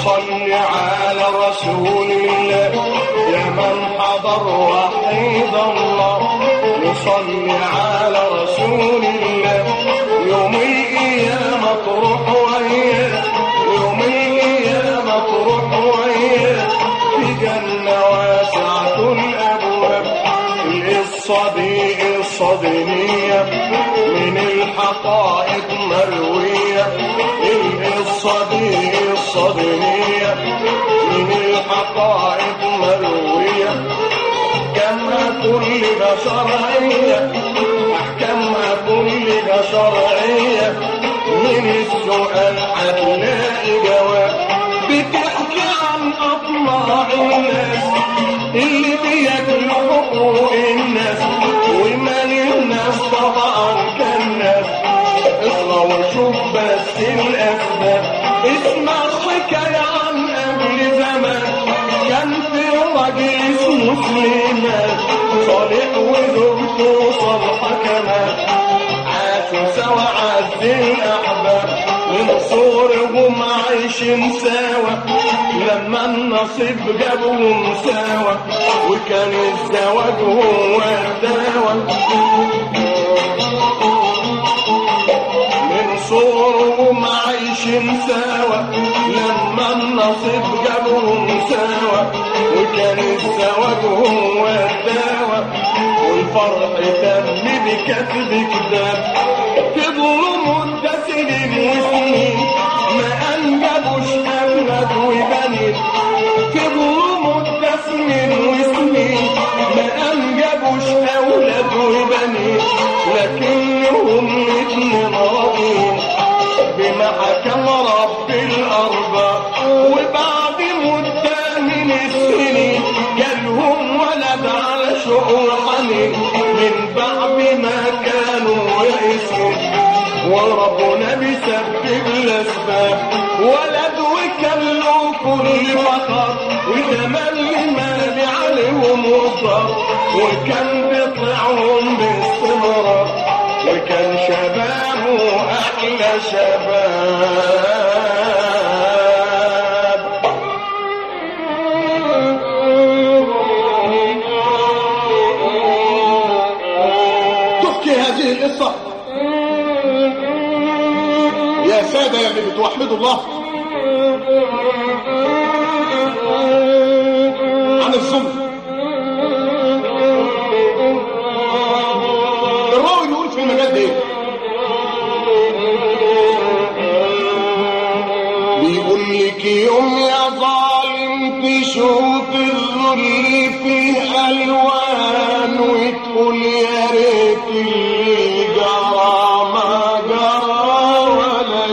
نصلي على رسول الله يا من حضر وحيد الله نصلي على رسول الله يوم القيامة تروح وياه يوم القيامة تروح وياه في جنة واسعة الأبواب القصة دي قصة دينية من الحقائق مروية القصة دي قصة دينية من الحقائق مروية أحكامها كلها شرعية أحكامها كلها شرعية من السؤال هتلاقي جواب بتحكي عن أطماع الناس اللي بياكلوا حقوق الناس ومال الناس طبعا كالناس اقرا وشوف بس الأسباب اسمع حكاية عن قبل زمان كان في راجل اسمه سليمان صالح وزوجته صالحة كمان عاشوا سوا عز الأحباب من صغرهم عايشين سوا لما النصيب جابهم سوا وكان الزواج هو الدواء من صغرهم عايشين سوا لما النصيب جابهم سوا وكان الزواج هو الدواء والفرح تم بكتب كتاب فضلوا مدة سنين وسنين ما أنجبوش أولاد وبنين فضلوا مدة سنين وسنين ما أنجبوش أولاد وبنين لكنهم الاتنين راضين بما حكم رب الأرباب وبعد مدة من السنين جالهم ولد على شوق وحنين من بعد ما كانوا يئسون وربنا بيسبب الأسباب ولد وكان له كل فخر وتملي مالي عليهم وصار وكان بيطلعهم باستمرار وكان شبابه أحلى شباب تحكي هذه القصة يا سادة يا اللي بتوحدوا الله عن الظلم الراوي بيقول في المجال ده ايه بيقول لك يوم يا ظالم تشوف الظل فيه الوان وتقول يا ريت اللي جرى ما جرى ولا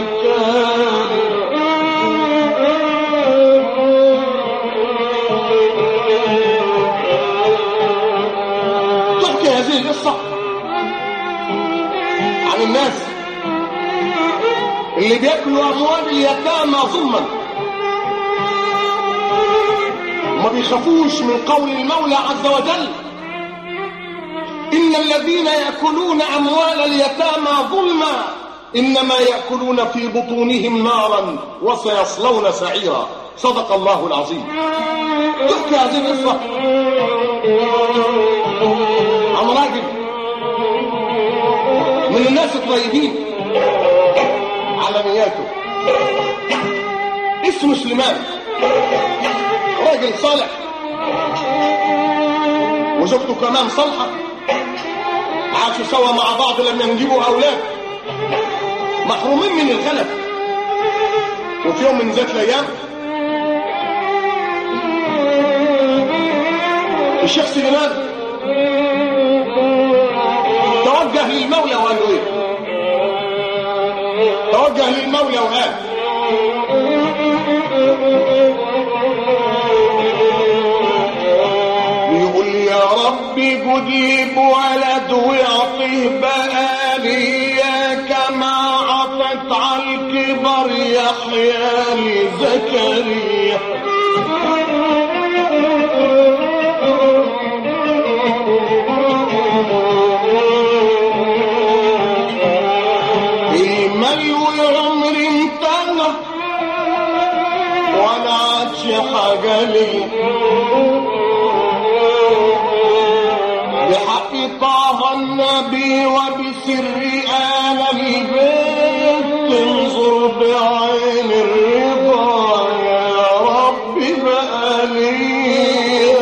تحكي هذه القصة عن الناس اللي بياكلوا أموال اليتامى ظلما وما بيخافوش من قول المولى عز وجل إن الذين يأكلون أموال اليتامى ظلما إنما يأكلون في بطونهم نارا وسيصلون سعيرا صدق الله العظيم تحكي هذه القصة عن راجل من الناس الطيبين على نياته اسمه سليمان راجل صالح وزوجته كمان صالحة عاشوا سوا مع بعض لما ينجبوا أولاد محرومين من الخلف وفي يوم من ذات الأيام الشيخ سليمان توجه للمولى وقال له ايه توجه للمولى وقال يقول يا رب جد لي بولد واعطيه بقى ليا كما عطت على الكبر يحيى لزكريا المال والعمر انتهى وانا حاجة لي بحق طه النبي وبسر آل البيت تنظر بعين الرضا يا رب بقى لي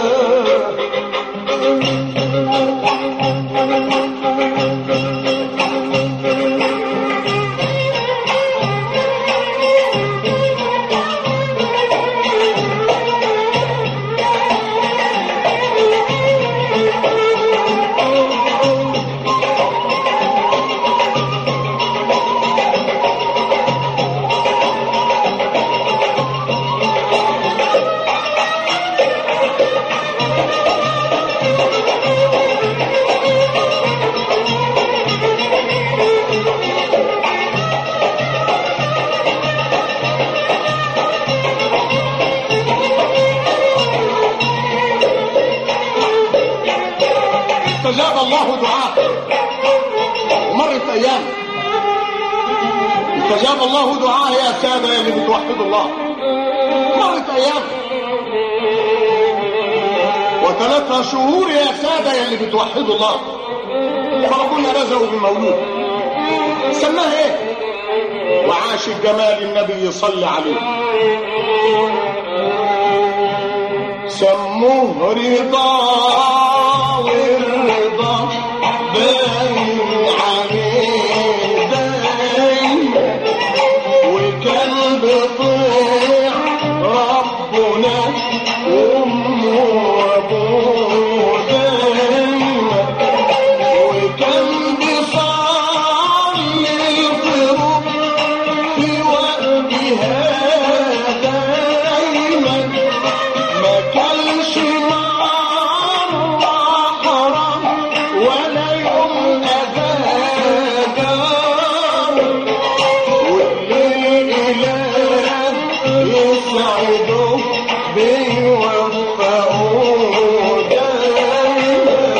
استجاب الله دعاء ومرت ايام استجاب الله دعاء يا ساده اللي بتوحدوا الله مرت ايام وثلاثة شهور يا سادة اللي بتوحدوا الله فربنا رزقه بمولود سماه ايه وعاش الجمال النبي يصلي عليه سموه رضا والرضا باين عليه باين وكان بطيع ربنا وامه وابوه دايما وكان بيصلي الفروض في وقتها دايما ما كانش مرة حرام ولا يوم أذى والليل إله يسعده بيوفقه دايما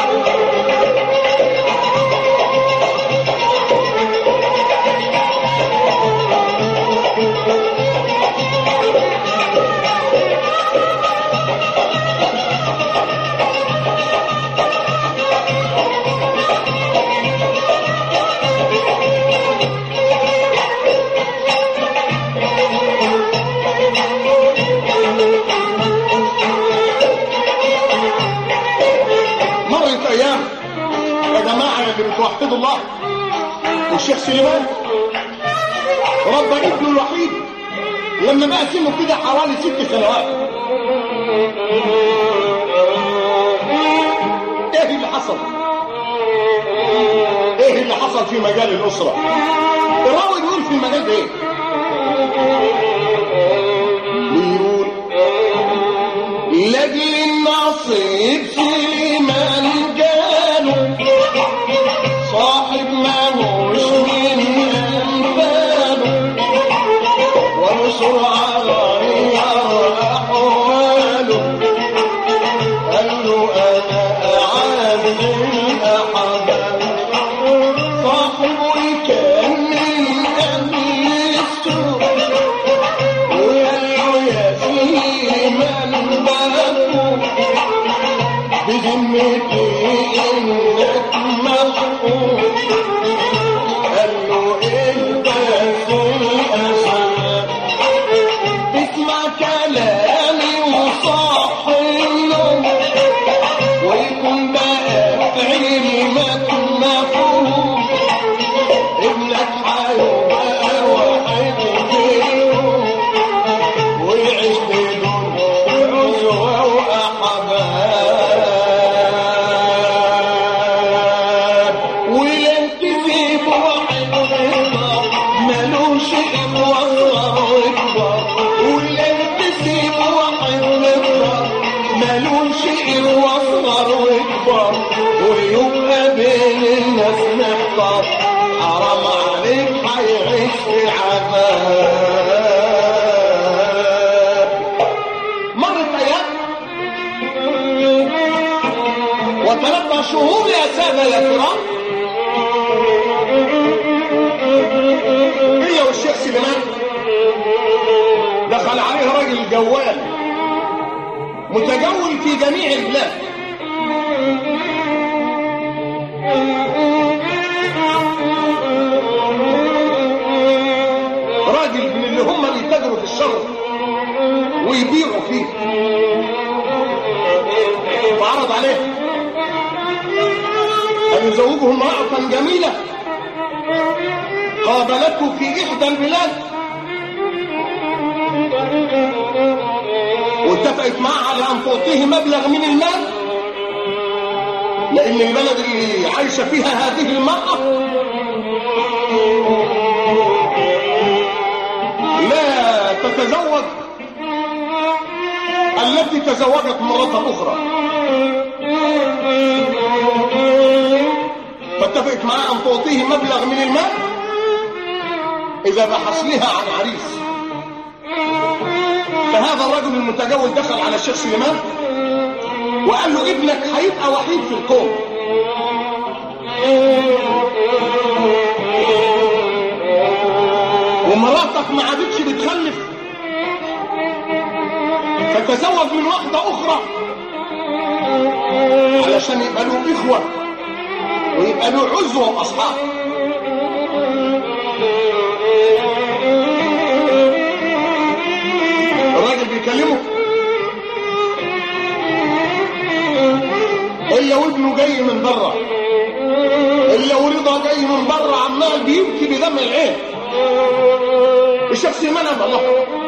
مرت ايام يا جماعه اللي بتوحدوا الله والشيخ سليمان ربى ابنه الوحيد لما بقى سنه كده حوالي ست سنوات ايه اللي حصل ايه اللي حصل في مجال الاسره الراوي بيقول في المجال ده ايه بيقول لاجل النصيب سليمان جاله صاحب مالوش من انفاله وبسرعة غير أحواله قال له أنا أعز الأحباب صاحبه كان من أهل السوق وقال له يا سليمان بابه بذمتي انك محبوب قال له البس الاسد اسمع كلامي وصح النوم ويكون بقى في علمك مفهوم ابنك هيبقى واحد فيهم ويعيش بدون عزوة وأحباب ولن تسيب واحد رضا ملوش إخوة وإكبر ولن تسيب واحد رضا ملوش إخوة أصغر وإكبر ويبقى بين الناس محتار حرام عليك هيعيش في عذاب مرت أيام وثلاثة شهور يا سادة يا كرام هي والشيخ سليمان دخل عليه راجل جوال متجول في جميع البلاد راجل من اللي هم بيتاجروا في الشر ويبيعوا فيه فعرض عليه أن يزوجه امرأة جميلة قابلته في إحدى البلاد واتفقت معه على أن تعطيه مبلغ من المال لأن البلد اللي عايشة فيها هذه المرأة لا تتزوج التي تزوجت مرة أخرى فاتفقت معاه أن تعطيه مبلغ من المال إذا بحث لها عن عريس فهذا الرجل المتجول دخل على الشيخ سليمان وقال له ابنك هيبقى وحيد في الكون ومراتك ما عادتش بتخلف فتزوج من واحدة أخرى علشان يبقى له إخوة ويبقى له عزوة وأصحاب الراجل بيكلمه إلا وابنه جاي من بره إلا ورضا جاي من بره عمال بيبكي بدم العين الشخص منع الله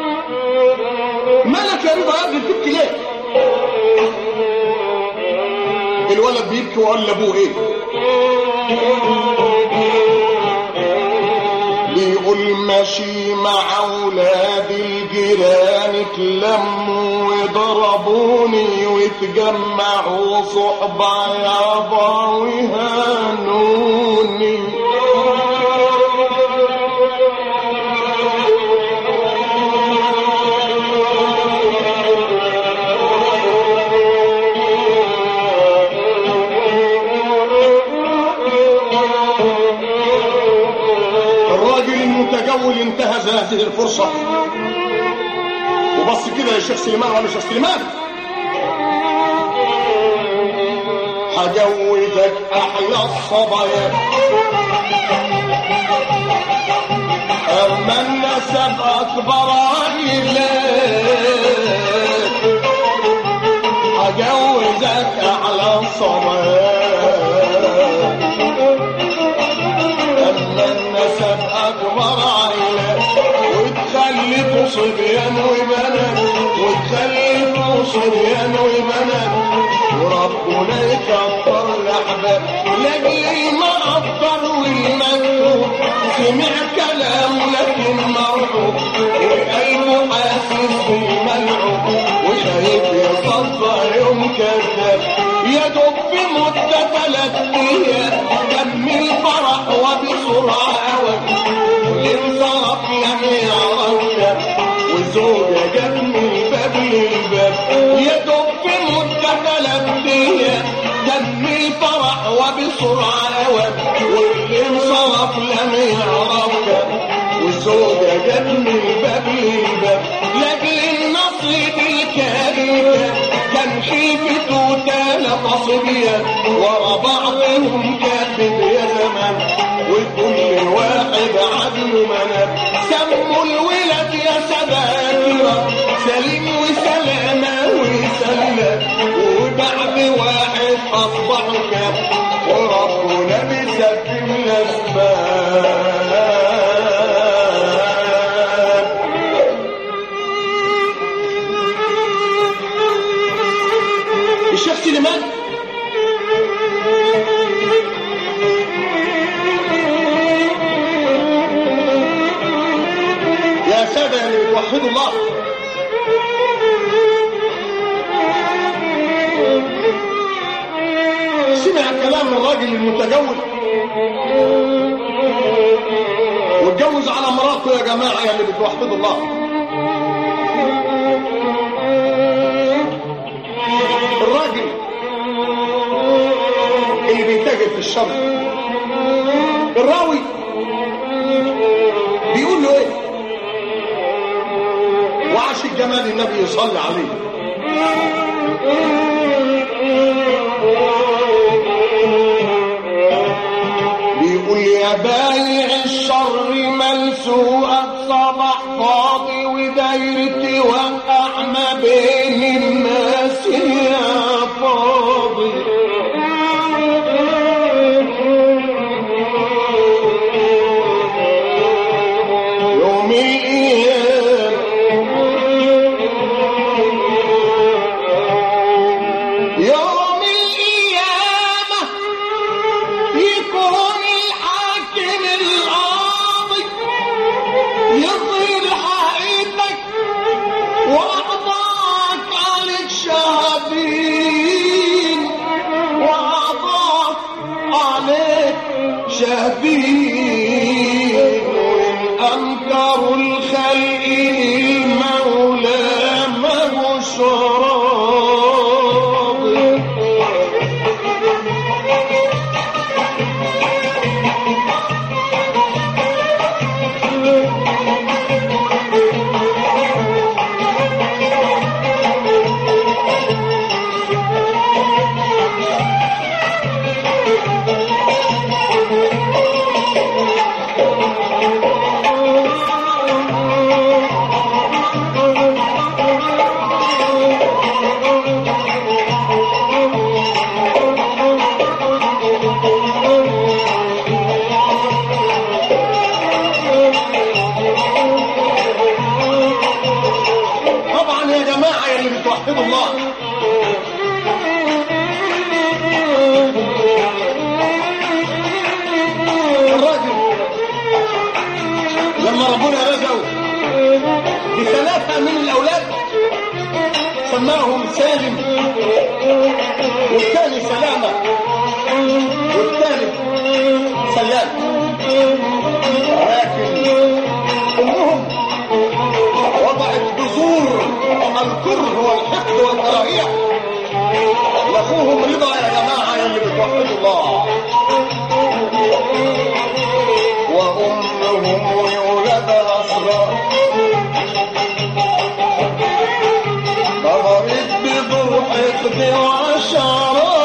مالك يا رضا يا ابني بتبكي ليه الولد بيبكي وقال لابوه ايه بيقول ماشي مع اولاد الجيران اتلموا وضربوني واتجمعوا صحبة يابا وهانوني الراجل المتجول انتهز هذه الفرصة وبص كده للشيخ سليمان وقال له شيخ سليمان هجوزك احلى الصبايا اما النسب اكبر عائلات هجوزك احلى الصبايا أما النسب أكبر عيلة وتخلفوا صبيان وبنات وتخلفوا صبيان وبنات وربنا يكبر الأحباب لأجل ما أفضل والمكتوب سمع كلام لكن مرعوب وقلبه حاسس بالملعوب وشايف يصفى يوم كذاب يدب في مدة ثلاث أيام دم الفرح وبسرعة أوج الانصرف لم يعرفش والزوجة جت من باب للباب يدب في مدة ثلاث أيام دم الفرح وبسرعة أوج والانصرف لم يعرفش والزوجة جت من باب للباب لأجل النصيب الكريم كان حيفته تلف صبيان ورا بعضهم كاتب يا زمان وكل واحد عدل منام سموا الولد يا سباكرة سليم وسلامة وسلام وبعد واحد أصبحوا كام وربنا بيسلم الأسباب الشيخ سليمان يا سادة يا اللي بتوحدوا الله سمع كلام الراجل المتجول واتجوز على مراته يا جماعة يا اللي بتوحدوا الله الراجل اللي بيتاجر في الشر الراوي بيقول له ايه وعاش الجمال النبي يصلي عليه بيقول يا بايع الشر ملسوقة صباح فاضي ودايرتي وقع ما بين الناس يا فاضي يوم القيامة يوم القيامة يكون الحاكم القاضي يظهر حقيقتك وأعطاك عليك شهادين وأعطاك عليك شهادين وإن أنكروا الخلق المولى ما هوش راضي طبعا يا جماعة يا اللي بتوحدوا الله الراجل لما ربنا رزقه بثلاثة من الأولاد سماهم سالم والثاني سلامة والثالث سلام لكن أمهم وضعت بذور الكره والحقد والكراهية لأخوهم رضا يا جماعة يا اللي بتوحدوا الله وأمهم ولد أسرار مرت بذور حقد وعشرات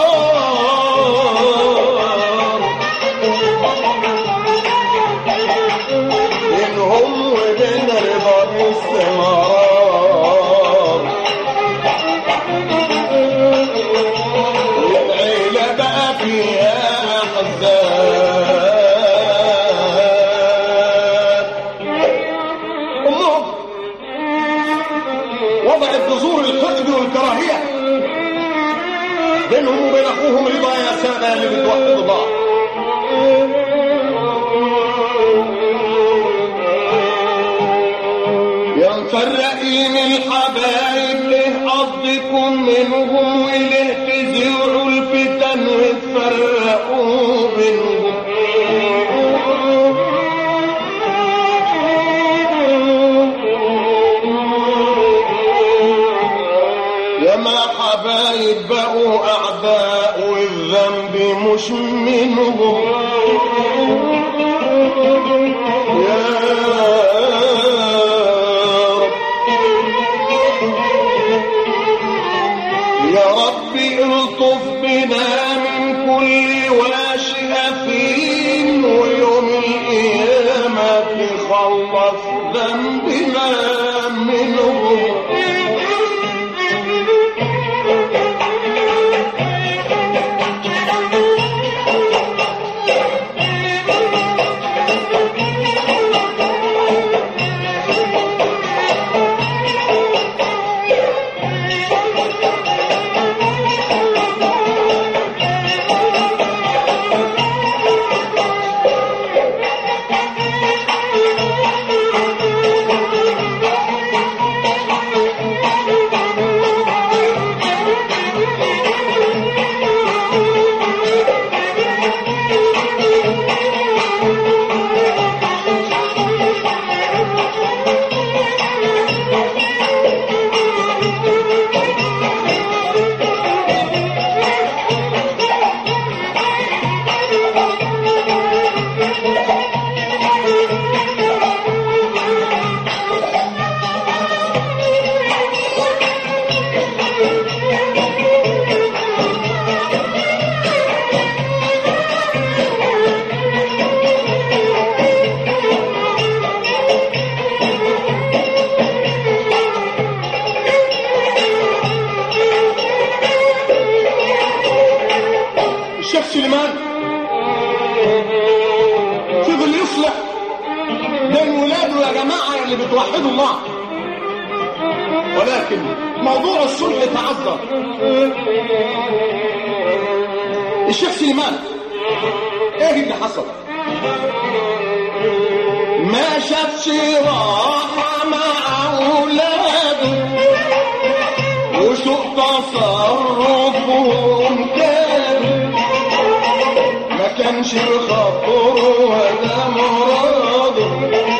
بينهم وبين رضا باستمرار والعيلة بقى فيها أحزان أمهم وضعت بذور الحقد والكراهية بينهم وبين أخوهم رضا يا سادة اللي بتوحد الله يا مفرقين الحبايب ليه قصدكم منهم وليه تزرعوا الفتن وتفرقوا بينهم يا ما حبايب بقوا أعداء والذنب مش منهم يا رب يا رب الطف بنا من كل واشئ أثيم ويوم القيامة تخلص ذنبنا منهم اللي بتوحدوا الله ولكن موضوع الصلح تعذر الشيخ سليمان ايه اللي حصل ما شافش راحة مع أولاده وسوء تصرفهم كان ما كانش بخطر ولا مراده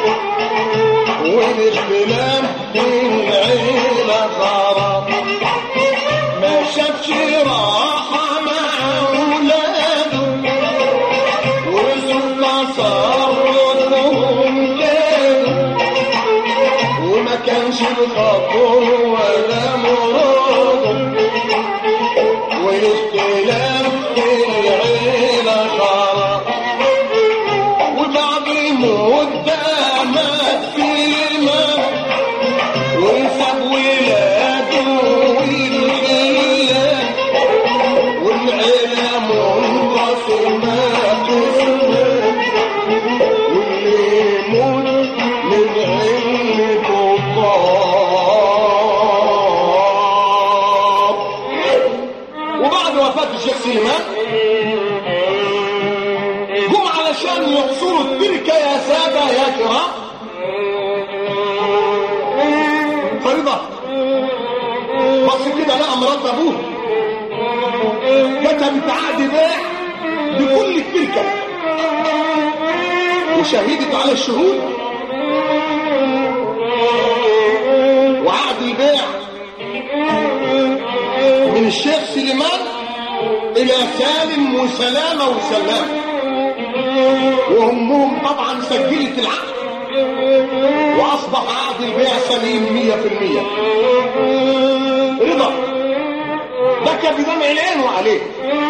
والاختلاف في العيلة خراب ما شافش راحة مع أولاده وسوء تصرفهم كان وما كانش بخطر ولا مراده والاختلاف في العيلة خراب وبعد مدة مات فيما وساب ولاده والعيلة والعيلة منقسمة قسمة واللي يموت من علمكم طاب وبعد وفاة الشيخ سليمان جم علشان يحصروا التركة يا سادة يا كرام فريضة بص كده لقى مرات ابوه كتبت عقد بيع لكل التركة وشهدت على الشهود وعقد البيع من الشيخ سليمان الى سالم وسلامة وسلام وامهم طبعا سجلت العقد واصبح عقد البيع سليم مية في المية رضا بكى بدمع العين وعليه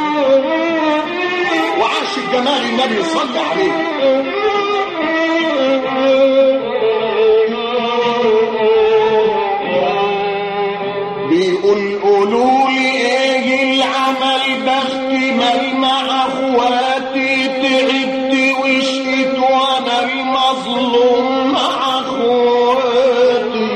وعاش الجمال النبي صلى عليه بيقول قولوا لي ايه العمل بختي مال مع اخواتي تعبت وشقت وانا المظلوم مع اخواتي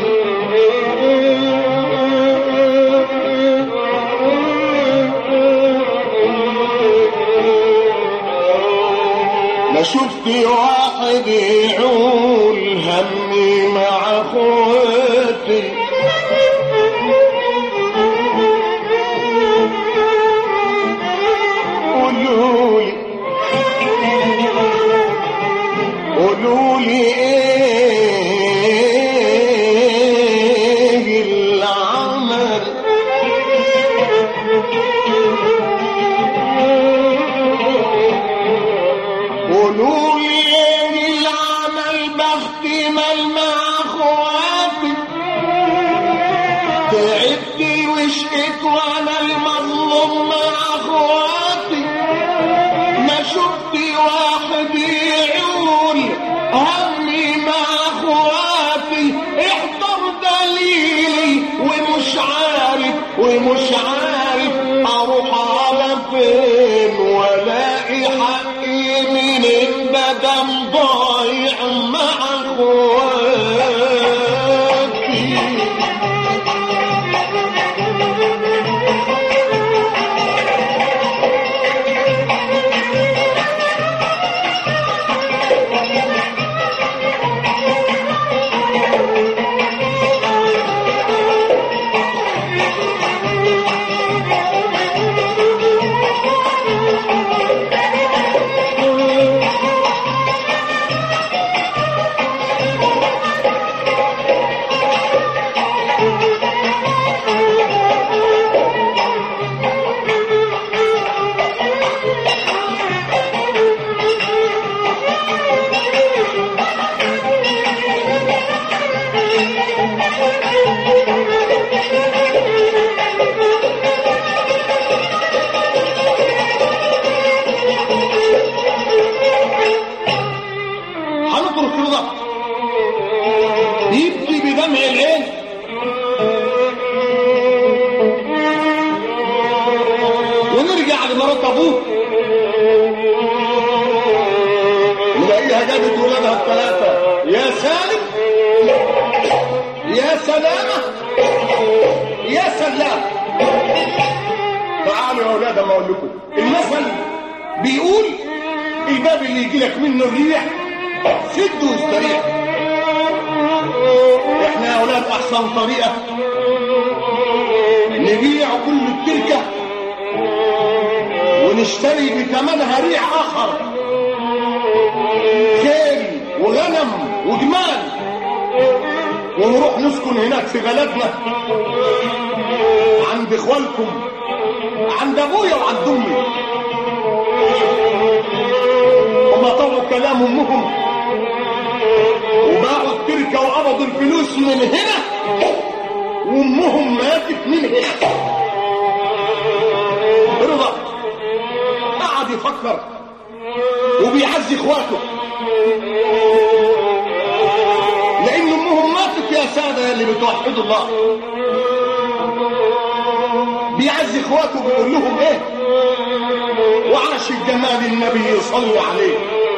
ما شفت واحد يعول همي مع اخواتي قولوا لي قولوا لي ايه العمل قولوا لي ايه العمل بختي مال مع اخواتي تعبت وشقت وانا المظلوم مع اخواتي ما شفت واحد يعول همي مع اخواتي احضر دليلي ومش عارف ومش عارف اروح على فين والاقي حقي من الندم ضايع مع اخواتي هنترك رضا يبكي بدمع العين ونرجع لمرات ابوه نلاقيها جابت ولادها الثلاثه يا سالم يا سلامة يا سلام تعالوا يا اولاد اما اقول لكم المثل بيقول الباب اللي يجي لك منه الريح سد واستريح احنا يا اولاد احسن طريقه نبيع كل التركه ونشتري بثمنها ريح اخر خيل وغنم وجمال ونروح نسكن هناك في بلدنا عند اخوالكم عند ابويا وعند امي هما طلعوا كلام امهم وباعوا التركه وقبضوا الفلوس من هنا وامهم ماتت من هنا رضا قعد يفكر وبيعزي اخواته لان امهم ماتت يا ساده اللي بتوحدوا الله بيعزي اخواته بيقول لهم ايه وعاش الجمال النبي صلى عليه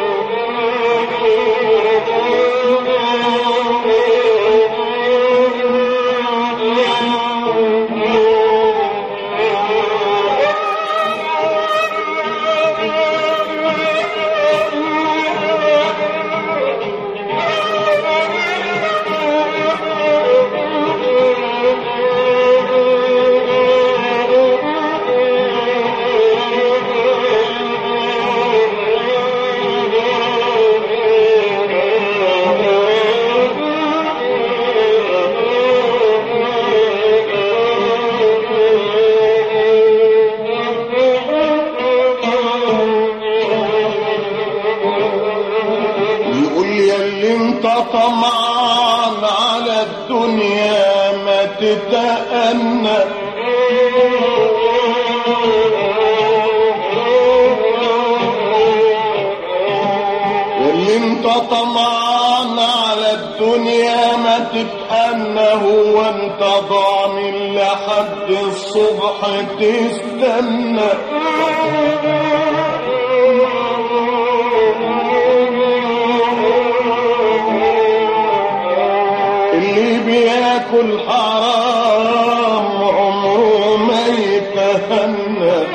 يقول يا اللي انت طمعان على الدنيا ما تتأنى يا اللي انت طمعان على الدنيا ما تتأنى هو انت ضامن لحد الصبح تستنى اللي بياكل حرام عمره ما يتهنى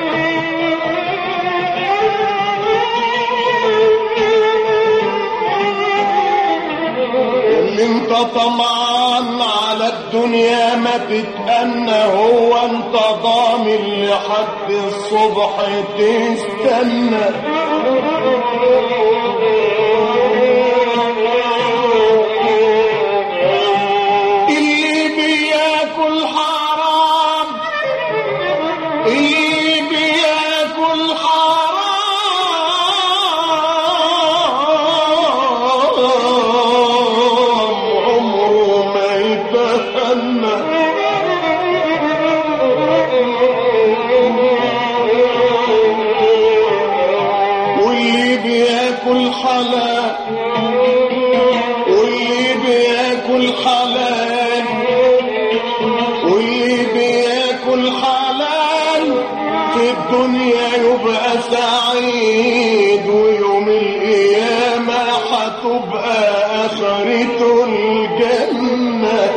اللي انت طمعان على الدنيا ما تتأنى هو انت ضامن لحد الصبح تستنى اللي بياكل حرام اللي بياكل حرام عمره ما يتهنى واللي بياكل حلال واللي بياكل حلال واللي بياكل حلال في الدنيا يبقى سعيد ويوم القيامة هتبقى آخرته الجنة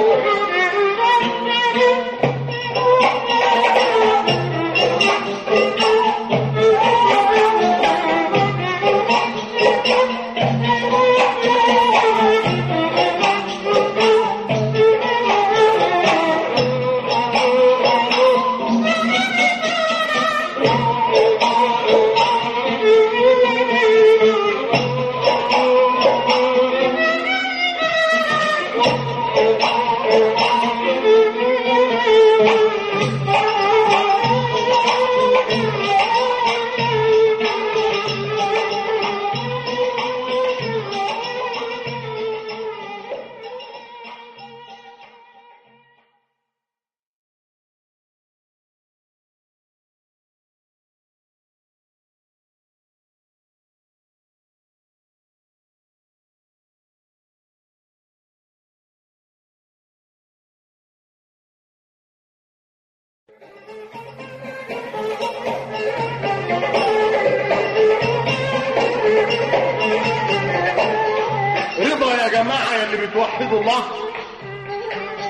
رضا يا جماعة يا اللي بتوحدوا الله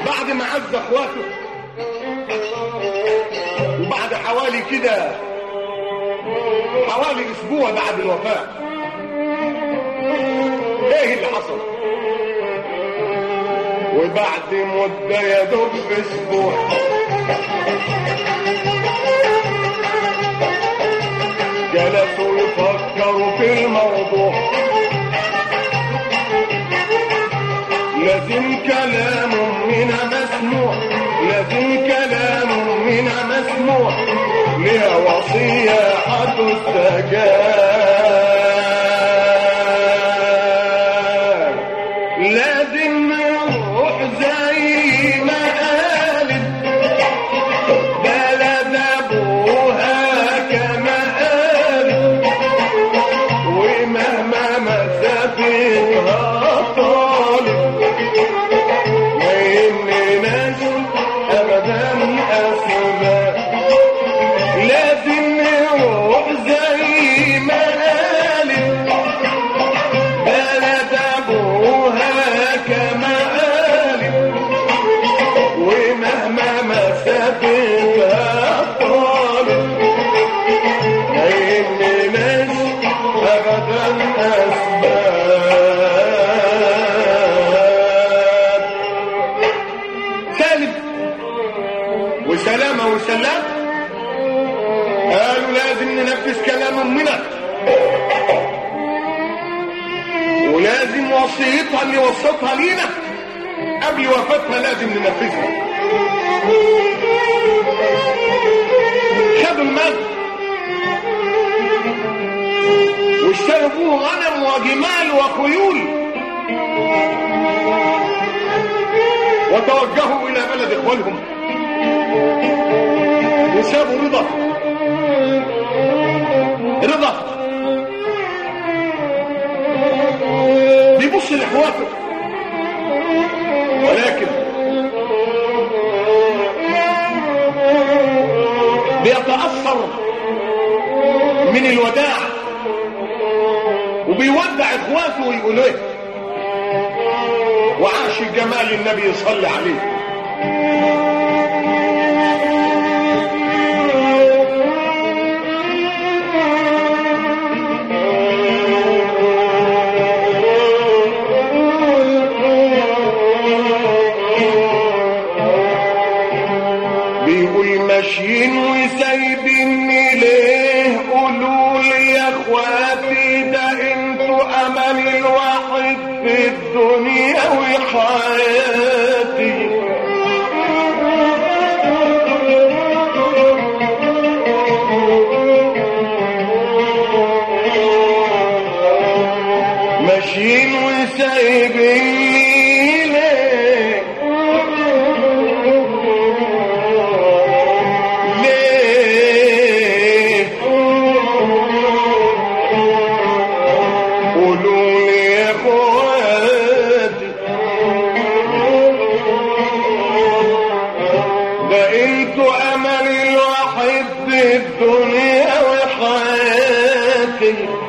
بعد ما عز اخواته وبعد حوالي كده حوالي اسبوع بعد الوفاه ايه اللي حصل وبعد مده يا دوب اسبوع جلسوا يفكروا في الموضوع لازم كلام منا مسموع لازم كلام منا مسموع لها وصية هتستجاب لازم نروح زي ما قالت بلد ابوها كما قالت ومهما مسافتها طالت ما يهمناش ابدا اسباب لازم نروح زي ما قالت بلد ابوها كما قالت ومهما مسافتها طالت ما يهمناش ابدا اسباب سالم وسلامه وسلام قالوا لازم ننفذ كلام امنا ولازم وصيتها اللي وصتها لينا قبل وفاتها لازم ننفذها خدوا المال واشتروا غنم وجمال وخيول وتوجهوا الى بلد اخوانهم وسابوا رضا رضا بيبص لاخواته ولكن بيتأثر من الوداع وبيودع اخواته ويقول ايه وعاش جمال النبي صلى عليه بيقول ماشيين وسايبيني ليه قولوا لي يا اخواتي ده انتوا امل الواحد في الدنيا وحياتي ماشيين وسايبيني ليه ليه قولوا لي يا اخواتي ده انتوا امل الواحد في الدنيا وحياتي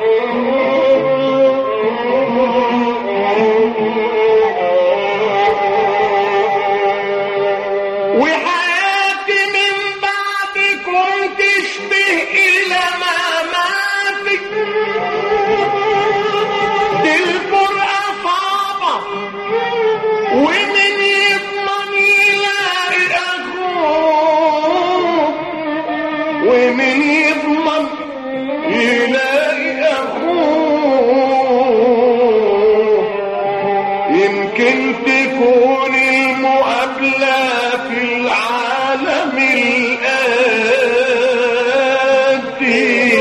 وحياتي من بعدكم تشبه إلى مماتك دي الفرقة صعبة ومن يضمن يلاقي أخوه ومن يضمن يلاقي أخوه يمكن تكون المقابلة في العالم الآتي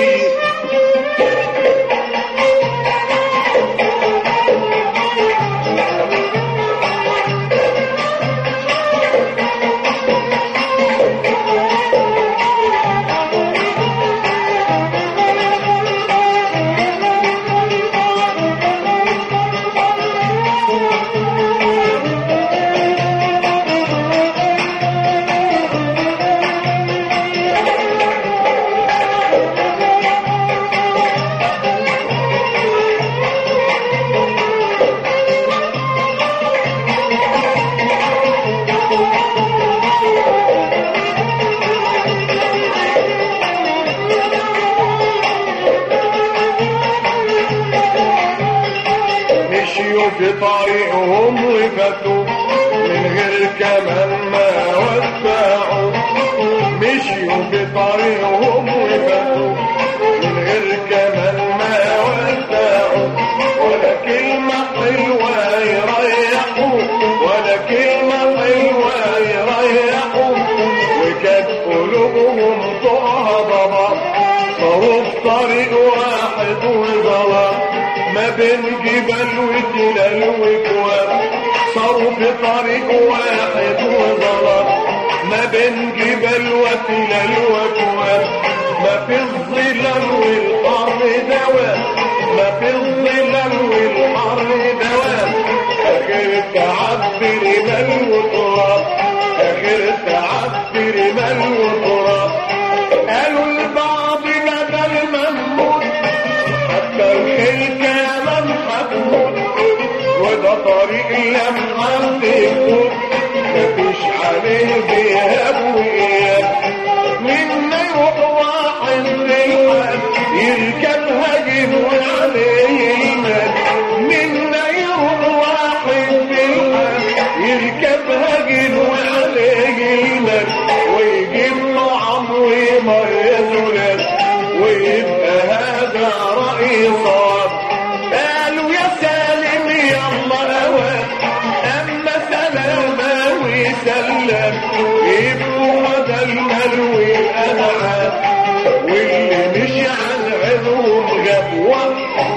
مشيوا في طريقهم وفاتوا من غير كمان ما ودعوا مشيوا في طريقهم وفاتوا من غير كمان ما ودعوا ولا كلمة حلوة يريحوا ولا كلمة حلوة يريحوا وكانت قلوبهم ضباب صاروا في طريق واحد وظلام ما بين جبال وتلال وكواب صاروا في طريق واحد وظلام ما بين جبال وتلال وكواب ما في الظلال والحر دوام ما في الظلال والحر دوام اخر تعبر مال وتراب اخر تعبر مال وتراب قالوا البعض بدل ما نموت حتى الخيل كمان هتموت وده طريق لما تفوت مفيش عليه ذهاب واياب منا يروح واحد للحال يركب هجم وعليه المال منا يروح واحد للحال يركب هجم وعليه المال ويجيب طعم ومية ولاد ويبقى هذا رأي صواب قالوا يا سالم يلا اوان اما سلامة وسلام يبقوا هذا المال والانعام واللي مشي عن عذوهم غاب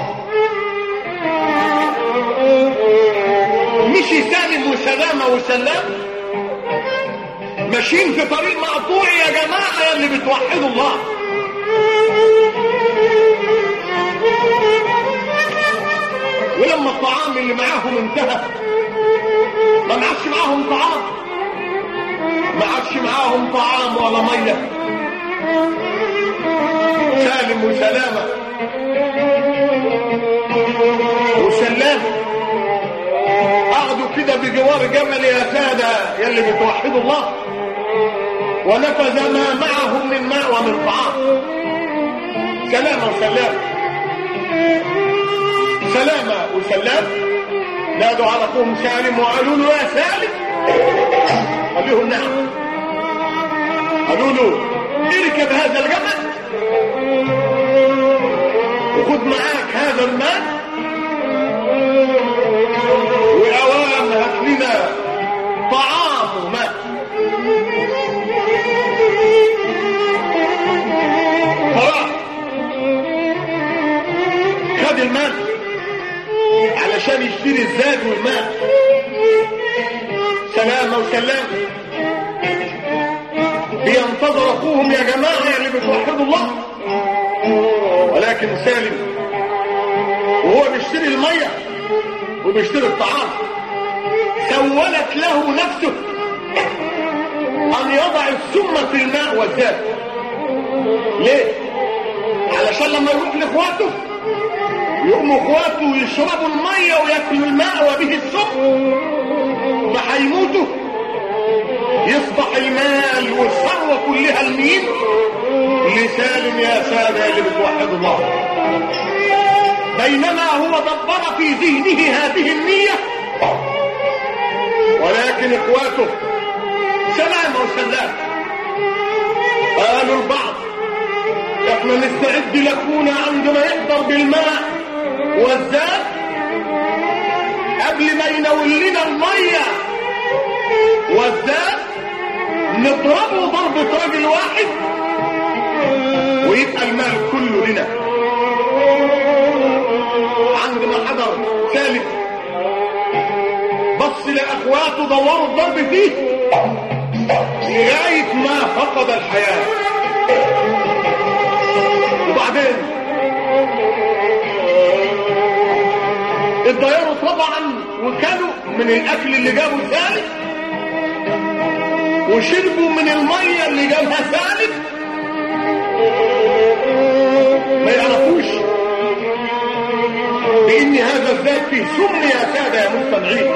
مشي سالم وسلامة وسلام ماشيين في طريق مقطوع يا جماعة يا اللي بتوحدوا الله ولما الطعام اللي معاهم انتهى ما معادش معاهم طعام ما عادش معاهم طعام ولا ميه سالم وسلامه وسلام قعدوا كده بجوار جمل يا سادة يلي بتوحدوا الله ونفذ ما معهم من ماء ومن طعام سلام وسلام سلامة وسلام نادوا على قوم سالم وقالوا له يا سالم قال لهم نعم قالوا له اركب هذا الجمل وخد معاك هذا المال وأوام هات لنا طعام وماء فراح خد المال علشان يشتري الزاد والماء سلامة وسلام بينتظر اخوهم يا جماعة يا اللي بتوحدوا الله ولكن سالم وهو بيشتري المية وبيشتري الطعام سولت له نفسه ان يضع السم في الماء والزاد ليه علشان لما يروح لاخواته يقوموا اخواته يشربوا الميه وياكلوا الماء وبه السم فهيموتوا يصبح المال والثروه كلها لمين لسالم يا ساده اللي بتوحد الله بينما هو دبر في ذهنه هذه النيه ولكن اخواته سلام وسلام قالوا البعض احنا نستعد لاخونا عندما يحضر بالماء والزاد قبل ما ينول لنا الميه والزاد نضربه ضربة راجل واحد ويبقى المال كله لنا عندما حضر ثالث بص لاخواته دوروا الضرب فيه لغايه ما فقد الحياه وبعدين اتضيروا طبعا وكلوا من الاكل اللي جابه ثالث وشربوا من الميه اللي جابها ثالث ما يعرفوش بان هذا الذات فيه سم يا ساده يا مستمعين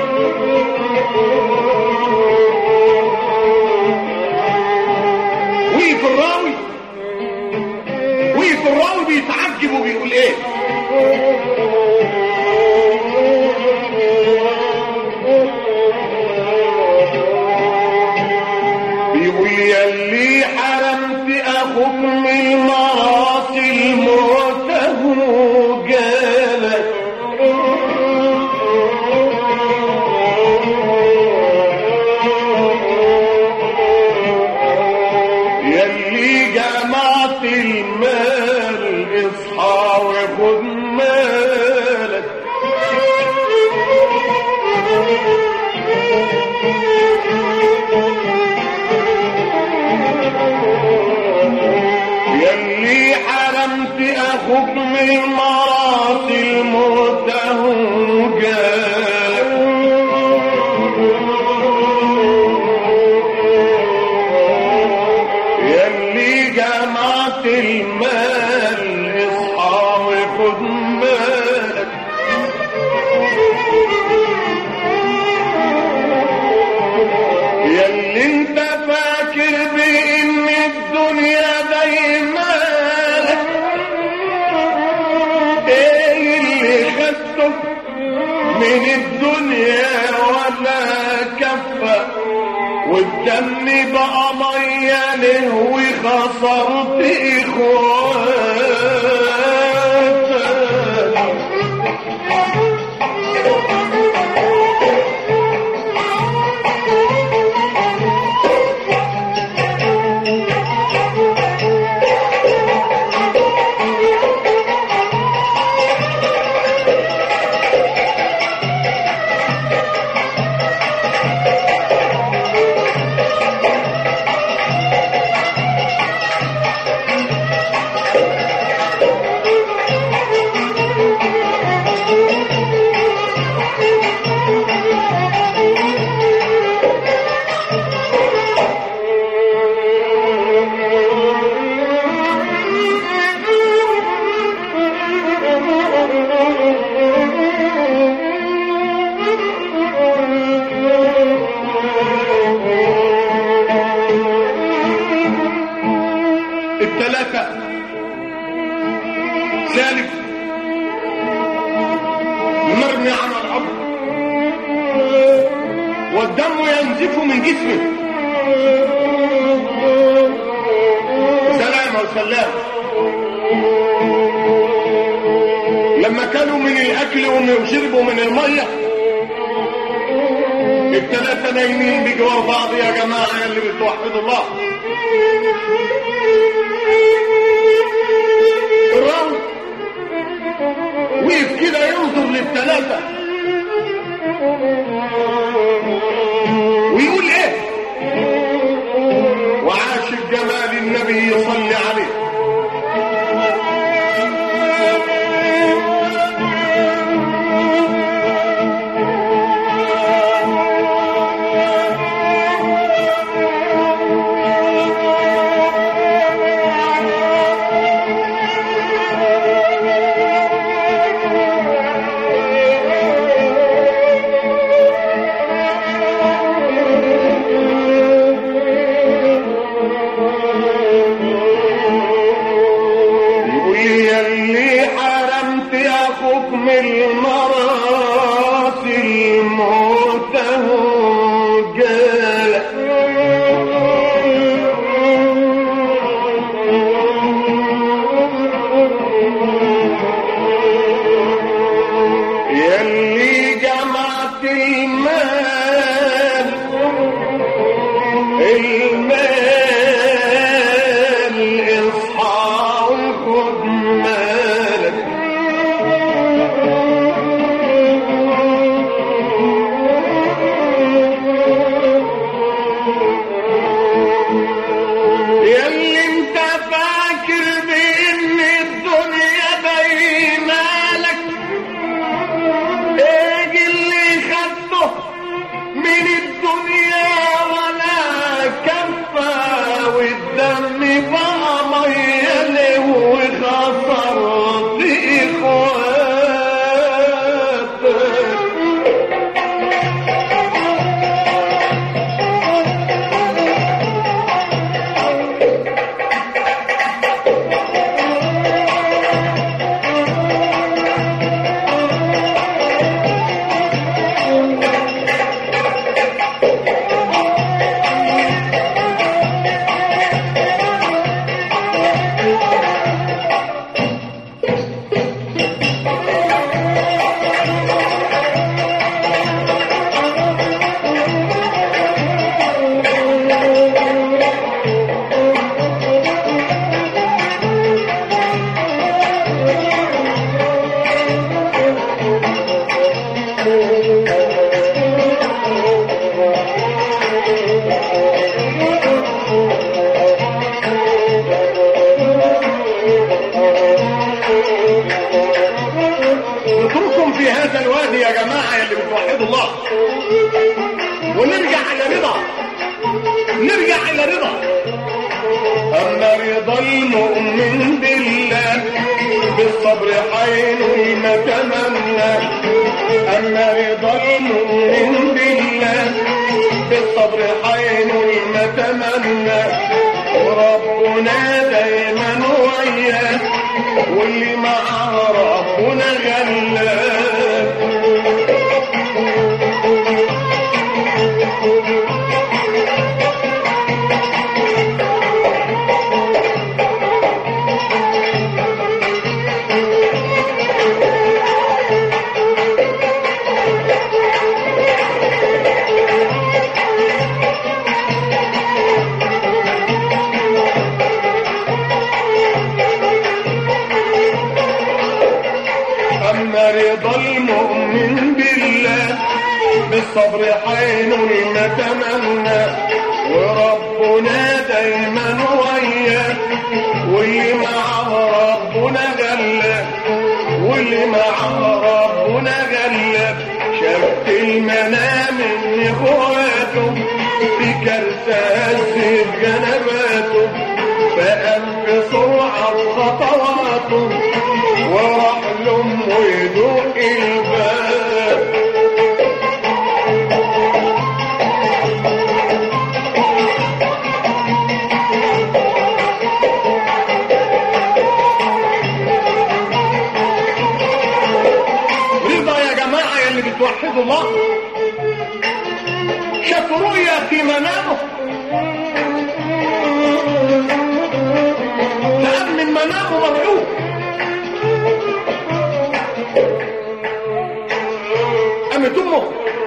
وقف الراوي وقف الراوي بيتعجب وبيقول ايه من الدنيا ولا كفة والدم بقى مية له وخسرت اخواتك الثلاثة سالك مرمي على الأرض والدم ينزف من جسمه سلام وسلام لما كانوا من الأكل وشربوا من المية الثلاثة نايمين بجوار بعض يا جماعة اللي بتوحدوا الله الراوي وقف كده ينظر للثلاثة ويقول ايه وعاش الجمال النبي يصلي عليه يقول لي يا اللي حرمت اخوك من المرات الموت اهو جالك يا اللي جمعت المال المال اصحى وخد مالك ياللي انت فاكر بان الدنيا بينالك ايه اللي خدته من الدنيا ولا كفى والدم بقى ميه له وخسرت اخواتك نترككم في هذا الوادي يا جماعة يا اللي بتوحدوا الله ونرجع إلى رضا نرجع إلى رضا أما رضا المؤمن بالله بالصبر حين ما تمنى أما رضا المؤمن بالله بالصبر حين ما تمنى وربنا دايما وياه واللي معاه ربنا غلاب بالصبر حين المتمنى وربنا دايما وياه واللي معه ربنا غلب واللي معه ربنا غلب شفت المنام من اخواته في كارثة هزت جنباته فقام بسرعة خطواته وراح لأمه يدق الباب رضا يا جماعة يا اللي بتوحدوا الله شاف رؤيا في منامه فقام من منامه مرعوب قامت امه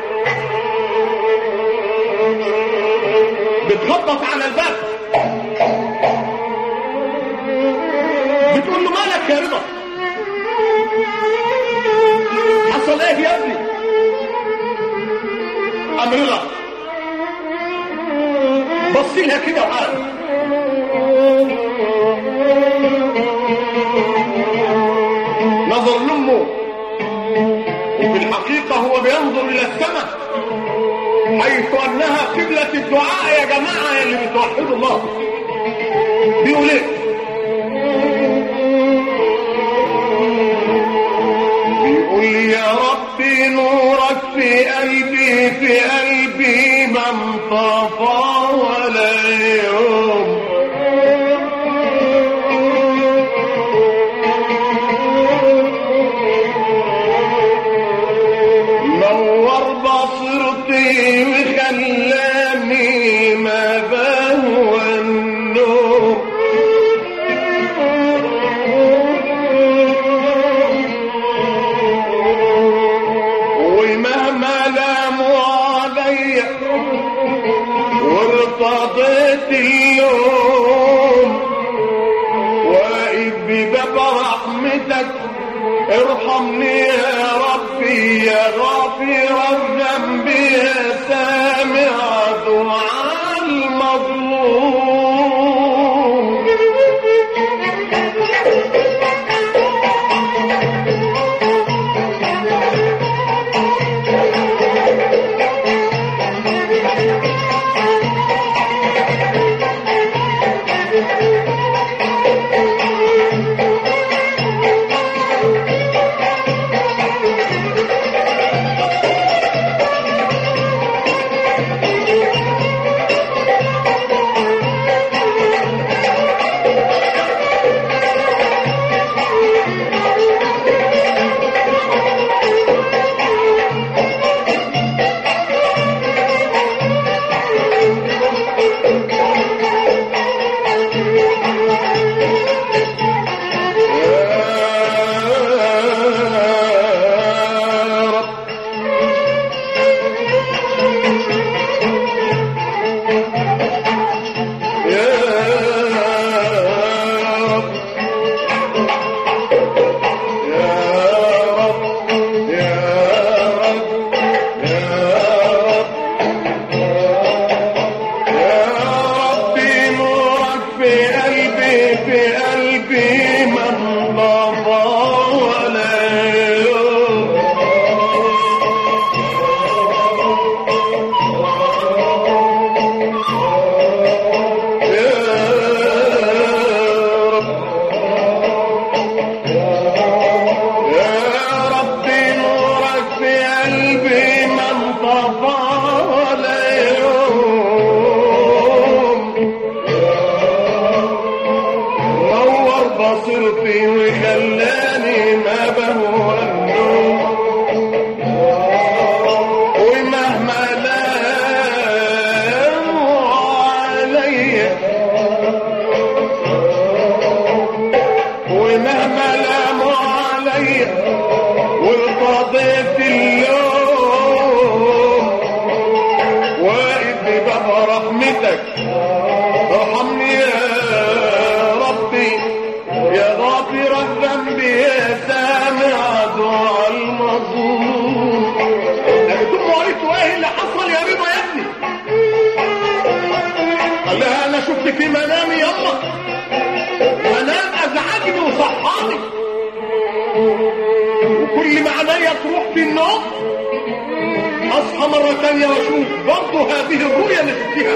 بتخبط على الباب بتقول له مالك يا رضا حصل ايه يا ابني قام رضا بص لها كده وقال نظر لامه وفي الحقيقه هو بينظر الى السماء حيث انها قبله الدعاء يا جماعه يا اللي بتوحدوا الله بيقول ايه بيقول يا ربي نورك في قلبي في قلبي ما انطفى ولا يوم نور بصيرتي وخلاني ما بهوى النور ومهما لاموا علي وارتضيت اليوم واقف بباب رحمتك ارحمني يا ربي يا غافر الذنب يا سامع دعاء المظلوم مرة تانية واشوف برضه هذه الرؤية اللي شفتها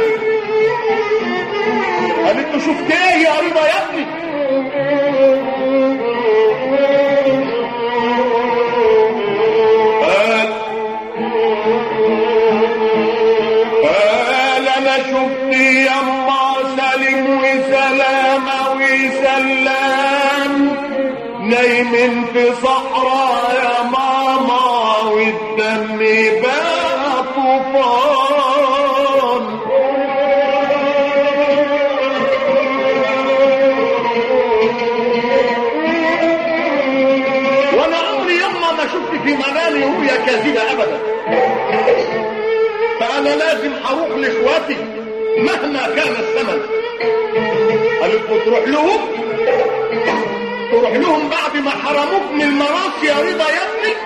قالت له شفت ايه يا رضا يا ابني قال قال انا شفت يما سليم وسلام وسلام نايمين في صحراء يا ماما والدم بقى طوفان وانا عمري يما ما شفت في منامي رؤيا كاذبه ابدا فانا لازم اروح لاخواتي مهما كان الثمن قالت له تروح لهم تروح لهم بعد ما حرموك من الميراث يا رضا يا ابني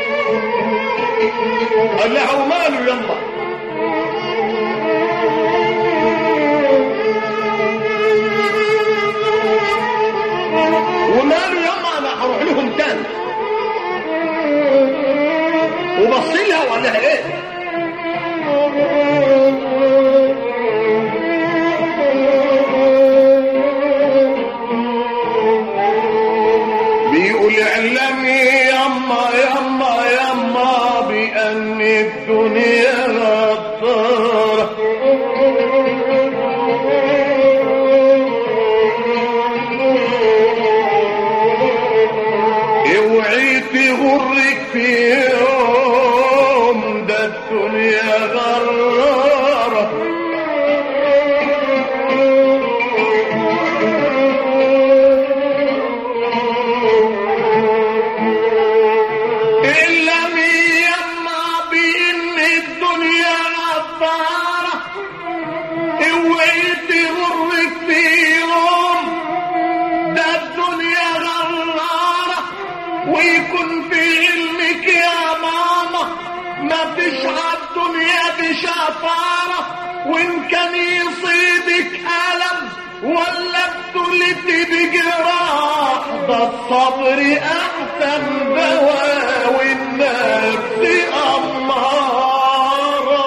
قال لها وماله يلا وماله يلا انا هروح لهم تاني وبص لها وقال لها ايه بيقول اعلمي يما يما يما بأن الدنيا غدارة اوعي تغرك في يوم ده الدنيا غرارة إلا يما بإن الدنيا غدارة اوعي تغرك في يوم ده الدنيا غرارة ويكون في علمك يا ماما ما فيش الدنيا بشفارة وإن كان يصيبك ألم ولا ابتلت بجراح ده الصبر أحسن دواء والنفس أمارة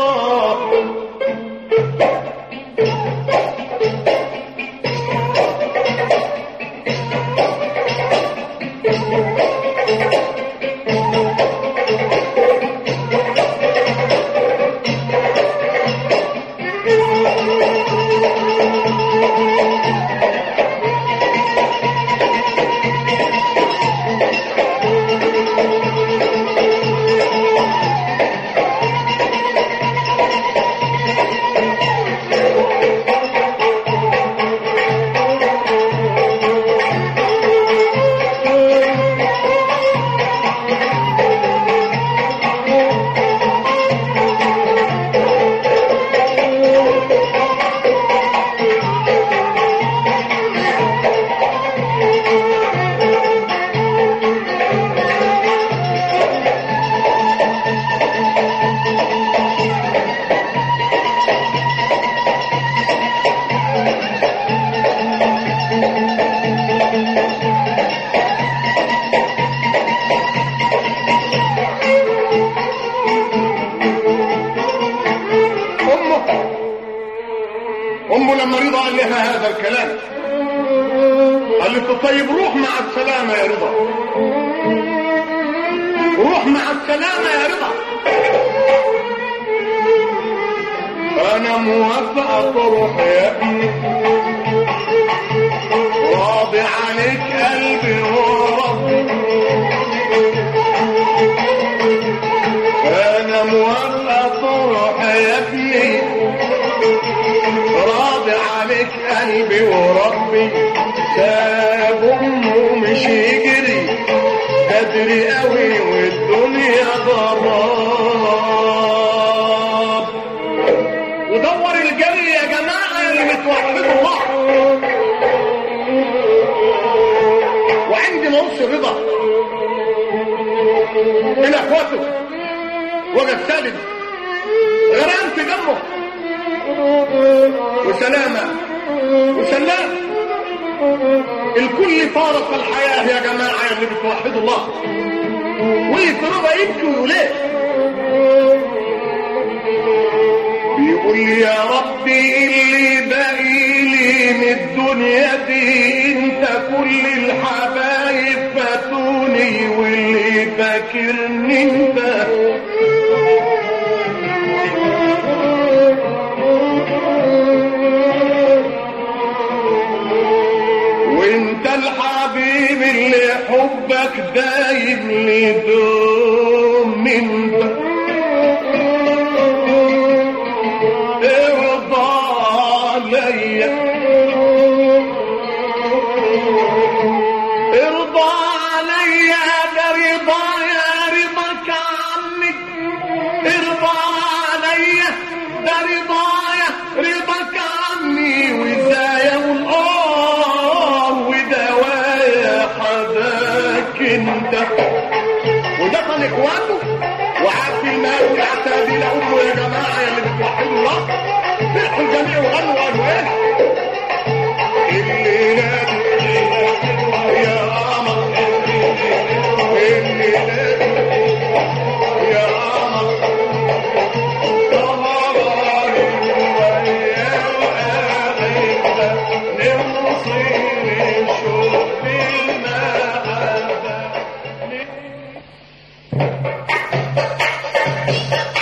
أمه أمه لما رضا قال لها هذا الكلام قالت له طيب روح مع السلامة يا رضا روح مع السلامة يا رضا أنا موافقة تروح يا ابني راضي عليك قلبي وربي أنا موافقة تروح يا ابني راضي عليك قلبي وربي ساب امه مش يجري بدري قوي والدنيا ضراب ودور الجري يا جماعه اللي بتوحدوا الله وعندي نص رضا من اخواته وجد سالم غرقان في دمه وسلامة وسلام الكل فارق الحياة يا جماعة اللي بتوحدوا الله واللي في رضا يبكي ويقول ايه الدنيا دي انت كل الحبايب فاتوني واللي فاكرني انت وانت الحبيب اللي حبك دايم لدوم انت ارضى عليا ارضى عليا ده رضايا رضاك عني ارضى عليا ده رضايا رضاك عني وزايا والقار ودوايا حداك انت ودخل اخوانه وعبد المال واعتادي لامه يا جماعه يا اللي بتوحدوا الله فرحوا الجميع وغنوا وقالوا ايه الليله دي يا قمر الليله دي يا قمر طهراني ويا وآخرة نوصي نشوف المحبة